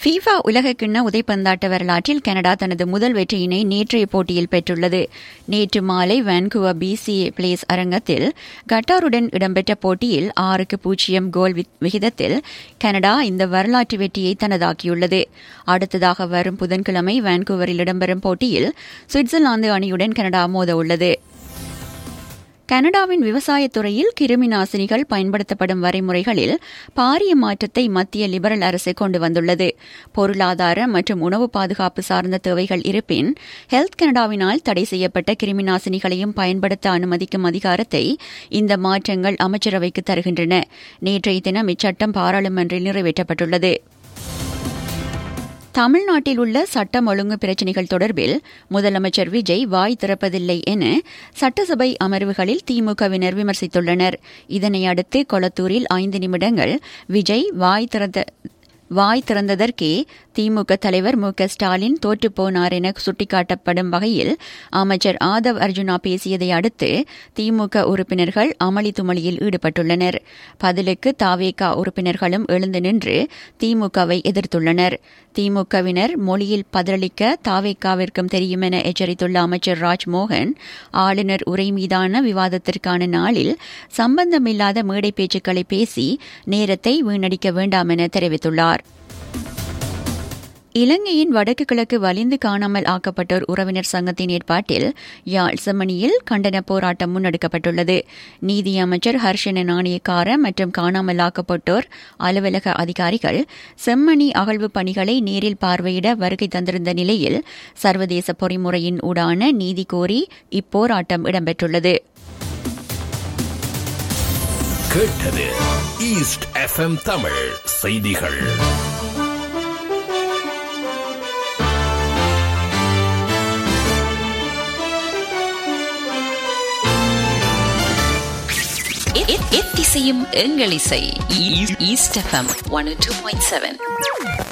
FIFA உலகக்கிண்ண உதைப்பந்தாட்ட வரலாற்றில் Canada தனது முதல் வெற்றியினை நேற்றைய போட்டியில் பெற்றுள்ளது நேற்று மாலை வான்குவர் பிசிஏ பிளேஸ் அரங்கத்தில் கட்டாருடன் இடம்பெற்ற போட்டியில் ஆறுக்கு பூஜ்ஜியம் கோல் விகிதத்தில் கனடா இந்த வரலாற்று வெற்றியை தனதாக்கியுள்ளது அடுத்ததாக வரும் புதன்கிழமை வான்கூவரில் இடம்பெறும் போட்டியில் சுவிட்சர்லாந்து அணியுடன் கனடா மோத உள்ளது கனடாவின் விவசாயத் துறையில் கிருமி நாசினிகள் பயன்படுத்தப்படும் வரைமுறைகளில் பாரிய மாற்றத்தை மத்திய லிபரல் அரசு கொண்டு வந்துள்ளது பொருளாதார மற்றும் உணவு பாதுகாப்பு சார்ந்த தேவைகள் இருப்பின் ஹெல்த் கனடாவினால் தடை செய்யப்பட்ட கிருமி நாசினிகளையும் பயன்படுத்த அனுமதிக்கும் அதிகாரத்தை இந்த மாற்றங்கள் அமைச்சரவைக்கு தருகின்றன நேற்றைய தினம் இச்சட்டம் பாராளுமன்றில் நிறைவேற்றப்பட்டுள்ளது தமிழ்நாட்டில் உள்ள சட்டம் ஒழுங்கு பிரச்சினைகள் தொடர்பில் முதலமைச்சர் விஜய் வாய் திறப்பதில்லை என சட்டசபை அமர்வுகளில் திமுகவினர் விமர்சித்துள்ளனர் இதனையடுத்து கொளத்தூரில் ஐந்து நிமிடங்கள் விஜய் வாய் திறந்த வாய் திறந்ததற்கே திமுக தலைவர் மு க ஸ்டாலின் தோற்றுப்போனார் என சுட்டிக்காட்டப்படும் வகையில் அமைச்சர் ஆதவ் அர்ஜுனா பேசியதை அடுத்து திமுக உறுப்பினர்கள் அமளி துமளியில் ஈடுபட்டுள்ளனர் பதிலுக்கு தாவேகா உறுப்பினர்களும் எழுந்து நின்று திமுகவை எதிர்த்துள்ளனர் திமுகவினர் மொழியில் பதிலளிக்க தாவேக்காவிற்கும் தெரியும் என எச்சரித்துள்ள அமைச்சர் ராஜ்மோகன் ஆளுநர் உரை மீதான விவாதத்திற்கான நாளில் சம்பந்தமில்லாத மேடை பேச்சுக்களை பேசி நேரத்தை வீணடிக்க வேண்டாம் என தெரிவித்துள்ளார் இலங்கையின் வடக்கு கிழக்கு வலிந்து காணாமல் ஆக்கப்பட்டோர் உறவினர் சங்கத்தின் ஏற்பாட்டில் யாழ் செம்மணியில் கண்டன போராட்டம் முன்னெடுக்கப்பட்டுள்ளது நீதியமைச்சர் ஹர்ஷன நாணயக்கார மற்றும் காணாமல் ஆக்கப்பட்டோர் அலுவலக அதிகாரிகள் செம்மணி அகழ்வு பணிகளை நேரில் பார்வையிட வருகை தந்திருந்த நிலையில் சர்வதேச பொறிமுறையின் ஊடான நீதி கோரி இப்போராட்டம் இடம்பெற்றுள்ளது கேட்டது ஈஸ்ட் எஃப்எம் தமிழ் செய்திகள் எத்திசையும் எங்கள் இசை east FM one two point seven